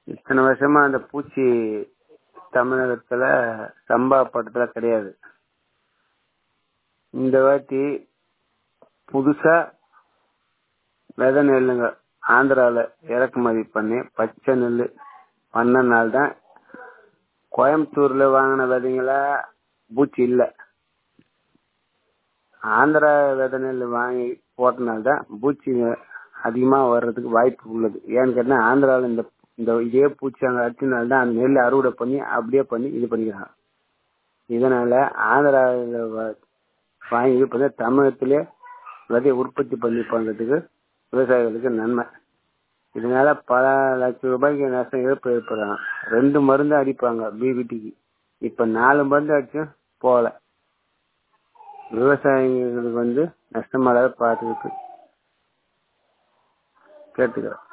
இத்தனை வருஷமா அந்த பூச்சி தமிழகத்துல சம்பா பட்டத்துல கிடையாது இந்த வாட்டி புதுசா விதை நெல்லுங்க ஆந்திரால இறக்குமதி பண்ணி பச்சை நெல் பண்ணனால தான் கோயம்புத்தூர்ல வாங்கின விதைங்கள பூச்சி இல்ல ஆந்திரா விதை நெல் வாங்கி போட்டனால தான் பூச்சி அதிகமா வர்றதுக்கு வாய்ப்பு உள்ளது ஏன்னு கேட்டா ஆந்திரால இந்த இந்த இதே பூச்சி அங்க அடிச்சனால தான் அந்த நெல் அறுவடை பண்ணி அப்படியே பண்ணி இது பண்ணிக்கிறாங்க இதனால ஆந்திராவில் வாங்கி இது பண்ணி தமிழகத்திலே விதையை உற்பத்தி பண்ணி பண்றதுக்கு விவசாயிகளுக்கு நன்மை இதனால பல லட்சம் ரூபாய்க்கு நஷ்டம் இழப்பு ஏற்படுறாங்க ரெண்டு மருந்து அடிப்பாங்க பிபிடிக்கு இப்ப நாலு மருந்து அடிச்சும் போகல விவசாயிகளுக்கு வந்து நஷ்டமாடாத பார்த்துக்கிட்டு கேட்டுக்கிறேன்